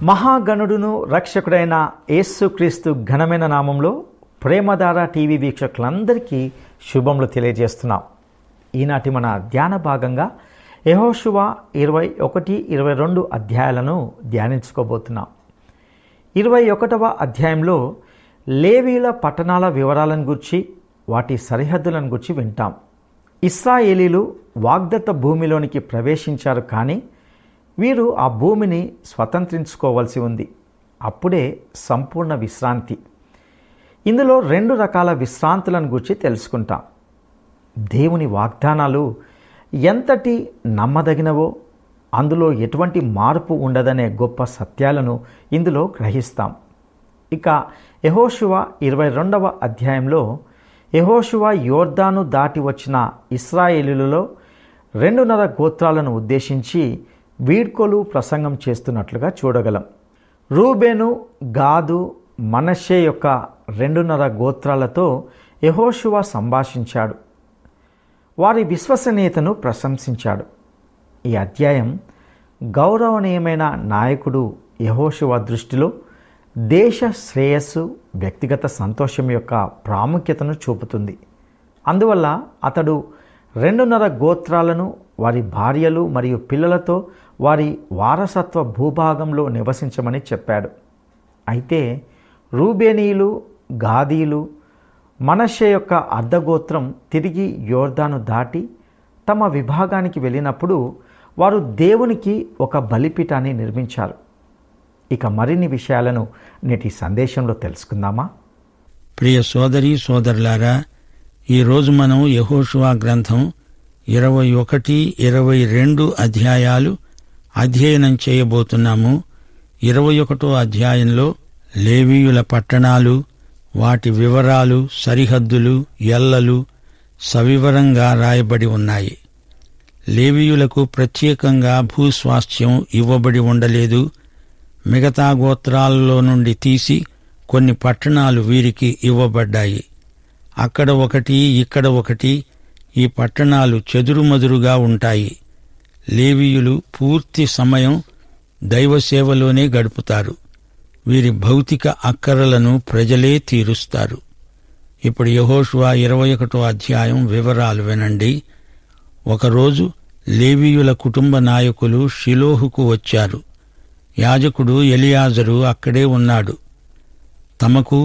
మహాగణుడును రక్షకుడైన యేసుక్రీస్తు ఘనమైన నామంలో ప్రేమధార టీవీ వీక్షకులందరికీ శుభములు తెలియజేస్తున్నాం ఈనాటి మన ధ్యాన భాగంగా యహోశువ ఇరవై ఒకటి ఇరవై రెండు అధ్యాయాలను ధ్యానించుకోబోతున్నాం ఇరవై ఒకటవ అధ్యాయంలో లేవీల పట్టణాల వివరాలను గురించి వాటి సరిహద్దులను గురించి వింటాం ఇస్రాయేలీలు వాగ్దత్త భూమిలోనికి ప్రవేశించారు కానీ వీరు ఆ భూమిని స్వతంత్రించుకోవాల్సి ఉంది అప్పుడే సంపూర్ణ విశ్రాంతి ఇందులో రెండు రకాల విశ్రాంతులను గురించి తెలుసుకుంటాం దేవుని వాగ్దానాలు ఎంతటి నమ్మదగినవో అందులో ఎటువంటి మార్పు ఉండదనే గొప్ప సత్యాలను ఇందులో గ్రహిస్తాం ఇక యహోశువ ఇరవై రెండవ అధ్యాయంలో యహోశువ యోర్దాను దాటి వచ్చిన ఇస్రాయేలీలలో రెండున్నర గోత్రాలను ఉద్దేశించి వీడ్కోలు ప్రసంగం చేస్తున్నట్లుగా చూడగలం రూబేను గాదు మనషే యొక్క రెండున్నర గోత్రాలతో యహోశువ సంభాషించాడు వారి విశ్వసనీయతను ప్రశంసించాడు ఈ అధ్యాయం గౌరవనీయమైన నాయకుడు యహోశువ దృష్టిలో దేశ శ్రేయస్సు వ్యక్తిగత సంతోషం యొక్క ప్రాముఖ్యతను చూపుతుంది అందువల్ల అతడు రెండున్నర గోత్రాలను వారి భార్యలు మరియు పిల్లలతో వారి వారసత్వ భూభాగంలో నివసించమని చెప్పాడు అయితే రూబేనీయులు గాదీలు మనషే యొక్క అర్ధగోత్రం తిరిగి యోర్దాను దాటి తమ విభాగానికి వెళ్ళినప్పుడు వారు దేవునికి ఒక బలిపీఠాన్ని నిర్మించారు ఇక మరిన్ని విషయాలను నేటి సందేశంలో తెలుసుకుందామా ప్రియ సోదరి సోదరులారా ఈరోజు మనం యహోషువా గ్రంథం ఇరవై ఒకటి ఇరవై రెండు అధ్యాయాలు అధ్యయనం చేయబోతున్నాము ఇరవై ఒకటో అధ్యాయంలో లేవీయుల పట్టణాలు వాటి వివరాలు సరిహద్దులు ఎల్లలు సవివరంగా రాయబడి ఉన్నాయి లేవీయులకు ప్రత్యేకంగా భూస్వాస్థ్యం ఇవ్వబడి ఉండలేదు మిగతా గోత్రాలలో నుండి తీసి కొన్ని పట్టణాలు వీరికి ఇవ్వబడ్డాయి అక్కడ ఒకటి ఇక్కడ ఒకటి ఈ పట్టణాలు చెదురుమదురుగా ఉంటాయి లేవీయులు పూర్తి సమయం దైవసేవలోనే గడుపుతారు వీరి భౌతిక అక్కరలను ప్రజలే తీరుస్తారు ఇప్పుడు యహోషువా ఇరవై ఒకటో అధ్యాయం వివరాలు వినండి ఒకరోజు లేవీయుల కుటుంబ నాయకులు షిలోహుకు వచ్చారు యాజకుడు ఎలియాజరు అక్కడే ఉన్నాడు తమకు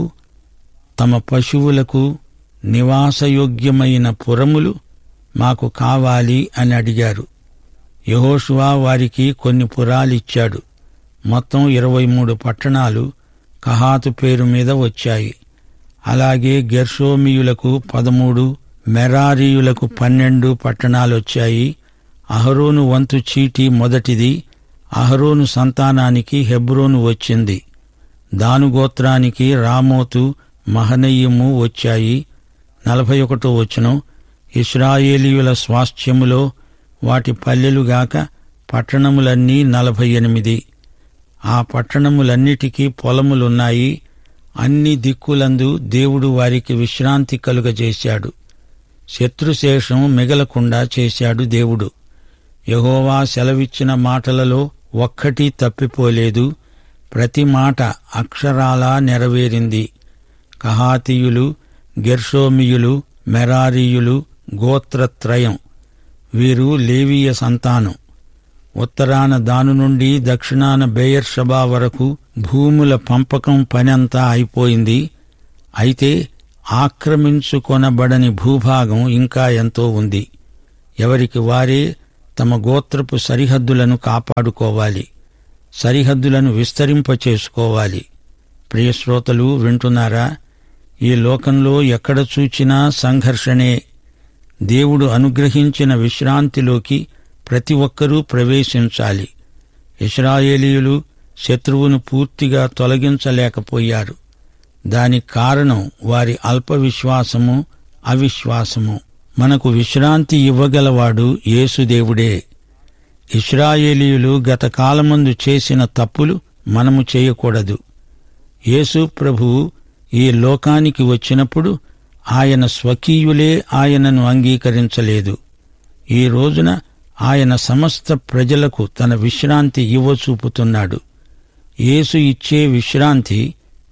తమ పశువులకు నివాసయోగ్యమైన పురములు మాకు కావాలి అని అడిగారు యహోషువా వారికి కొన్ని పురాలిచ్చాడు మొత్తం ఇరవై మూడు పట్టణాలు కహాతు పేరు మీద వచ్చాయి అలాగే గెర్షోమియులకు పదమూడు మెరారీయులకు పన్నెండు పట్టణాలొచ్చాయి అహరోను వంతు చీటి మొదటిది అహరోను సంతానానికి హెబ్రోను వచ్చింది దానుగోత్రానికి రామోతు మహనయ్యము వచ్చాయి నలభై ఒకటో వచనం ఇస్రాయేలీయుల స్వాస్థ్యములో వాటి పల్లెలుగాక పట్టణములన్నీ నలభై ఎనిమిది ఆ పట్టణములన్నిటికీ పొలములున్నాయి అన్ని దిక్కులందు దేవుడు వారికి విశ్రాంతి కలుగజేశాడు శత్రుశేషం మిగలకుండా చేశాడు దేవుడు యహోవా సెలవిచ్చిన మాటలలో ఒక్కటి తప్పిపోలేదు ప్రతి మాట అక్షరాలా నెరవేరింది కహాతీయులు గెర్షోమియులు మెరారీయులు గోత్రత్రయం వీరు లేవీయ సంతానం ఉత్తరాన దాను నుండి దక్షిణాన బేయర్షబా వరకు భూముల పంపకం పనంతా అయిపోయింది అయితే ఆక్రమించుకొనబడని భూభాగం ఇంకా ఎంతో ఉంది ఎవరికి వారే తమ గోత్రపు సరిహద్దులను కాపాడుకోవాలి సరిహద్దులను విస్తరింపచేసుకోవాలి ప్రియశ్రోతలు వింటున్నారా ఈ లోకంలో ఎక్కడ చూచినా సంఘర్షణే దేవుడు అనుగ్రహించిన విశ్రాంతిలోకి ప్రతి ఒక్కరూ ప్రవేశించాలి ఇస్రాయేలీయులు శత్రువును పూర్తిగా తొలగించలేకపోయారు దానికి కారణం వారి అల్ప విశ్వాసము అవిశ్వాసము మనకు విశ్రాంతి ఇవ్వగలవాడు యేసుదేవుడే ఇస్రాయేలీయులు గత కాలమందు చేసిన తప్పులు మనము చేయకూడదు యేసు ప్రభువు ఈ లోకానికి వచ్చినప్పుడు ఆయన స్వకీయులే ఆయనను అంగీకరించలేదు ఈ రోజున ఆయన సమస్త ప్రజలకు తన విశ్రాంతి ఇవ్వచూపుతున్నాడు యేసు ఇచ్చే విశ్రాంతి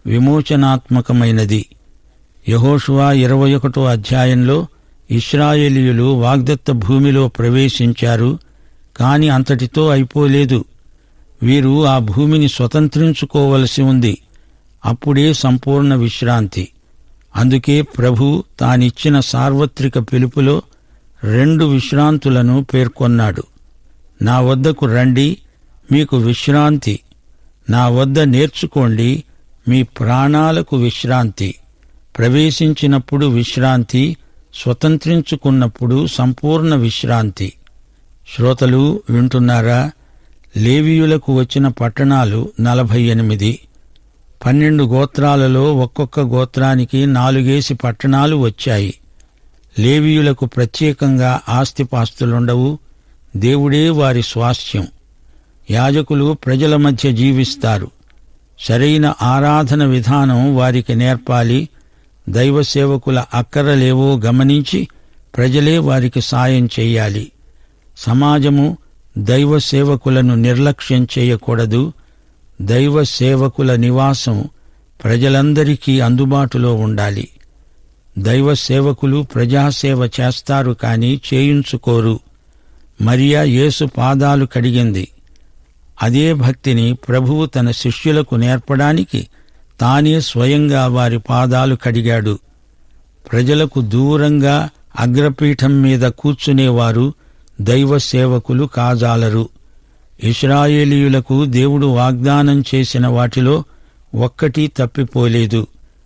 విమోచనాత్మకమైనది యహోషువా ఇరవై ఒకటో అధ్యాయంలో ఇస్రాయేలీయులు వాగ్దత్త భూమిలో ప్రవేశించారు కాని అంతటితో అయిపోలేదు వీరు ఆ భూమిని స్వతంత్రించుకోవలసి ఉంది అప్పుడే సంపూర్ణ విశ్రాంతి అందుకే ప్రభు తానిచ్చిన సార్వత్రిక పిలుపులో రెండు విశ్రాంతులను పేర్కొన్నాడు నా వద్దకు రండి మీకు విశ్రాంతి నా వద్ద నేర్చుకోండి మీ ప్రాణాలకు విశ్రాంతి ప్రవేశించినప్పుడు విశ్రాంతి స్వతంత్రించుకున్నప్పుడు సంపూర్ణ విశ్రాంతి శ్రోతలు వింటున్నారా లేవీయులకు వచ్చిన పట్టణాలు నలభై ఎనిమిది పన్నెండు గోత్రాలలో ఒక్కొక్క గోత్రానికి నాలుగేసి పట్టణాలు వచ్చాయి లేవీయులకు ప్రత్యేకంగా ఆస్తిపాస్తులుండవు దేవుడే వారి స్వాస్థ్యం యాజకులు ప్రజల మధ్య జీవిస్తారు సరైన ఆరాధన విధానం వారికి నేర్పాలి దైవ సేవకుల అక్కరలేవో గమనించి ప్రజలే వారికి సాయం చెయ్యాలి సమాజము దైవ సేవకులను నిర్లక్ష్యం చేయకూడదు దైవ సేవకుల నివాసం ప్రజలందరికీ అందుబాటులో ఉండాలి దైవ సేవకులు ప్రజాసేవ చేస్తారు కాని చేయించుకోరు మరియా యేసు పాదాలు కడిగింది అదే భక్తిని ప్రభువు తన శిష్యులకు నేర్పడానికి తానే స్వయంగా వారి పాదాలు కడిగాడు ప్రజలకు దూరంగా అగ్రపీఠం మీద కూర్చునేవారు దైవ సేవకులు కాజాలరు ఇస్రాయేలీయులకు దేవుడు వాగ్దానం చేసిన వాటిలో ఒక్కటి తప్పిపోలేదు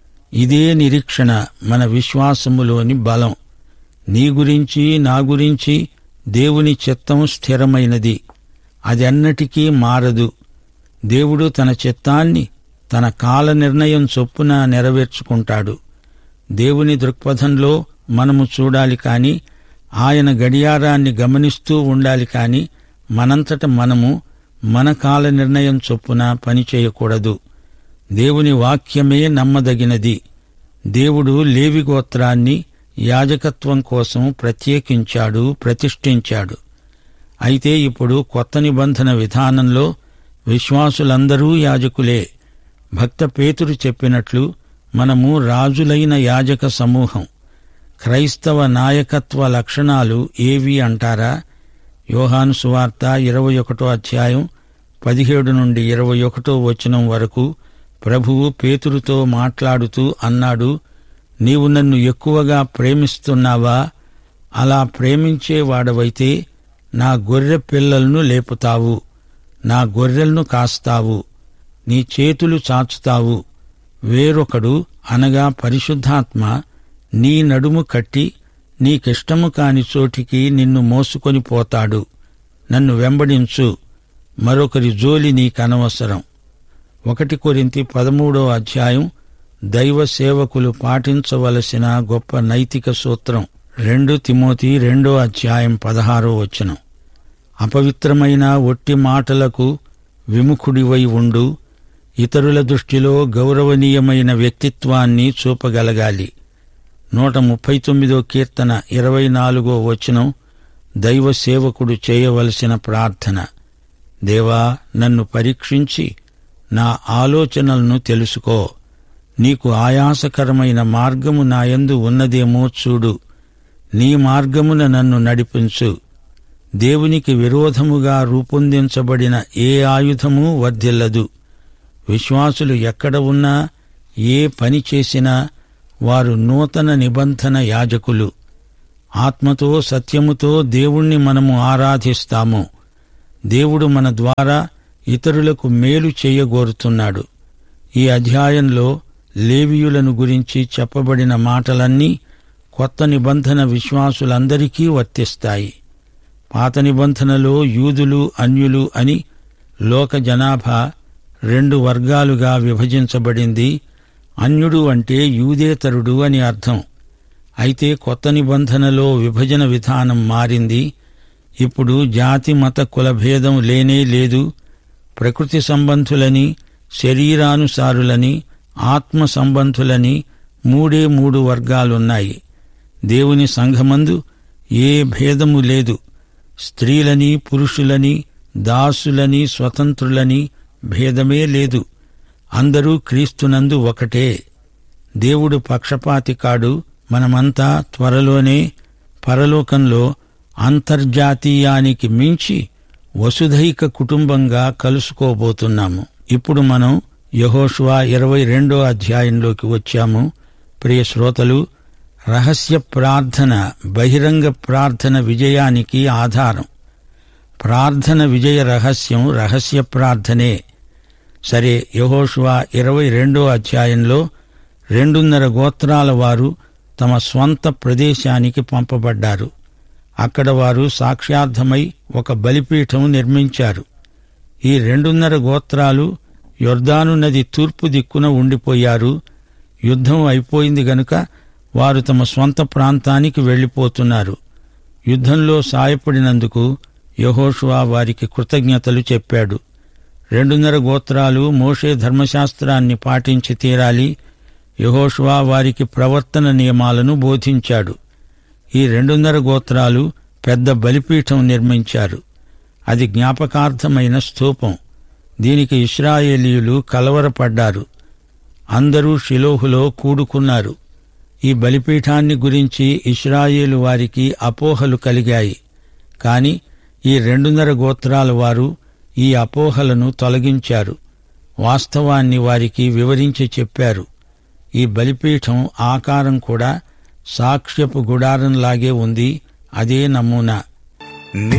ఇదే నిరీక్షణ మన విశ్వాసములోని బలం నీ గురించి నా గురించి దేవుని చిత్తం స్థిరమైనది అది అన్నటికీ మారదు దేవుడు తన చిత్తాన్ని తన కాల నిర్ణయం చొప్పున నెరవేర్చుకుంటాడు దేవుని దృక్పథంలో మనము చూడాలి కాని ఆయన గడియారాన్ని గమనిస్తూ ఉండాలి కాని మనంతట మనము మన కాల నిర్ణయం చొప్పున పనిచేయకూడదు దేవుని వాక్యమే నమ్మదగినది దేవుడు లేవి గోత్రాన్ని యాజకత్వం కోసం ప్రత్యేకించాడు ప్రతిష్ఠించాడు అయితే ఇప్పుడు కొత్త నిబంధన విధానంలో విశ్వాసులందరూ యాజకులే భక్త పేతురు చెప్పినట్లు మనము రాజులైన యాజక సమూహం క్రైస్తవ నాయకత్వ లక్షణాలు ఏవి అంటారా యోహాను సువార్త ఇరవై ఒకటో అధ్యాయం పదిహేడు నుండి ఇరవై ఒకటో వచనం వరకు ప్రభువు పేతురుతో మాట్లాడుతూ అన్నాడు నీవు నన్ను ఎక్కువగా ప్రేమిస్తున్నావా అలా ప్రేమించేవాడవైతే నా గొర్రె పిల్లలను లేపుతావు నా గొర్రెలను కాస్తావు నీ చేతులు చాచుతావు వేరొకడు అనగా పరిశుద్ధాత్మ నీ నడుము కట్టి నీకిష్టము కాని చోటికి నిన్ను మోసుకొని పోతాడు నన్ను వెంబడించు మరొకరి జోలి నీకనవసరం ఒకటి కొరింతి పదమూడో అధ్యాయం దైవ సేవకులు పాటించవలసిన గొప్ప నైతిక సూత్రం రెండు తిమోతి రెండో అధ్యాయం పదహారో వచనం అపవిత్రమైన ఒట్టి మాటలకు విముఖుడివై ఉండు ఇతరుల దృష్టిలో గౌరవనీయమైన వ్యక్తిత్వాన్ని చూపగలగాలి నూట ముప్పై తొమ్మిదో కీర్తన ఇరవై నాలుగో వచనం దైవ సేవకుడు చేయవలసిన ప్రార్థన దేవా నన్ను పరీక్షించి నా ఆలోచనలను తెలుసుకో నీకు ఆయాసకరమైన మార్గము నాయందు ఉన్నదేమో చూడు నీ మార్గమున నన్ను నడిపించు దేవునికి విరోధముగా రూపొందించబడిన ఏ ఆయుధమూ వర్ధిల్లదు విశ్వాసులు ఎక్కడ ఉన్నా ఏ పని చేసినా వారు నూతన నిబంధన యాజకులు ఆత్మతో సత్యముతో దేవుణ్ణి మనము ఆరాధిస్తాము దేవుడు మన ద్వారా ఇతరులకు మేలు చేయగోరుతున్నాడు ఈ అధ్యాయంలో లేవీయులను గురించి చెప్పబడిన మాటలన్నీ కొత్త నిబంధన విశ్వాసులందరికీ వర్తిస్తాయి పాత నిబంధనలో యూదులు అన్యులు అని లోక జనాభా రెండు వర్గాలుగా విభజించబడింది అన్యుడు అంటే యూదేతరుడు అని అర్థం అయితే కొత్త నిబంధనలో విభజన విధానం మారింది ఇప్పుడు జాతి మత కులభేదం లేనే లేదు ప్రకృతి సంబంధులని శరీరానుసారులని ఆత్మ సంబంధులని మూడే మూడు వర్గాలున్నాయి దేవుని సంఘమందు ఏ భేదము లేదు స్త్రీలని పురుషులని దాసులని స్వతంత్రులని భేదమే లేదు అందరూ క్రీస్తునందు ఒకటే దేవుడు పక్షపాతి కాడు మనమంతా త్వరలోనే పరలోకంలో అంతర్జాతీయానికి మించి వసుధైక కుటుంబంగా కలుసుకోబోతున్నాము ఇప్పుడు మనం యహోషువా ఇరవై రెండో అధ్యాయంలోకి వచ్చాము ప్రియ శ్రోతలు రహస్య ప్రార్థన బహిరంగ ప్రార్థన విజయానికి ఆధారం ప్రార్థన విజయ రహస్యం రహస్య ప్రార్థనే సరే యహోషువా ఇరవై రెండో అధ్యాయంలో రెండున్నర గోత్రాల వారు తమ స్వంత ప్రదేశానికి పంపబడ్డారు అక్కడ వారు సాక్ష్యార్థమై ఒక బలిపీఠం నిర్మించారు ఈ రెండున్నర గోత్రాలు యొర్దాను నది తూర్పు దిక్కున ఉండిపోయారు యుద్ధం అయిపోయింది గనుక వారు తమ స్వంత ప్రాంతానికి వెళ్లిపోతున్నారు యుద్ధంలో సాయపడినందుకు యహోషువా వారికి కృతజ్ఞతలు చెప్పాడు రెండున్నర గోత్రాలు మోషే ధర్మశాస్త్రాన్ని పాటించి తీరాలి యహోషువా వారికి ప్రవర్తన నియమాలను బోధించాడు ఈ రెండున్నర గోత్రాలు పెద్ద బలిపీఠం నిర్మించారు అది జ్ఞాపకార్థమైన స్తూపం దీనికి ఇస్రాయేలీయులు కలవరపడ్డారు అందరూ షిలోహులో కూడుకున్నారు ఈ బలిపీఠాన్ని గురించి ఇస్రాయేలు వారికి అపోహలు కలిగాయి కాని ఈ రెండున్నర గోత్రాల వారు ఈ అపోహలను తొలగించారు వాస్తవాన్ని వారికి వివరించి చెప్పారు ఈ బలిపీఠం ఆకారం కూడా సాక్ష్యపు గుడారంలాగే ఉంది అదే నమూనా నీ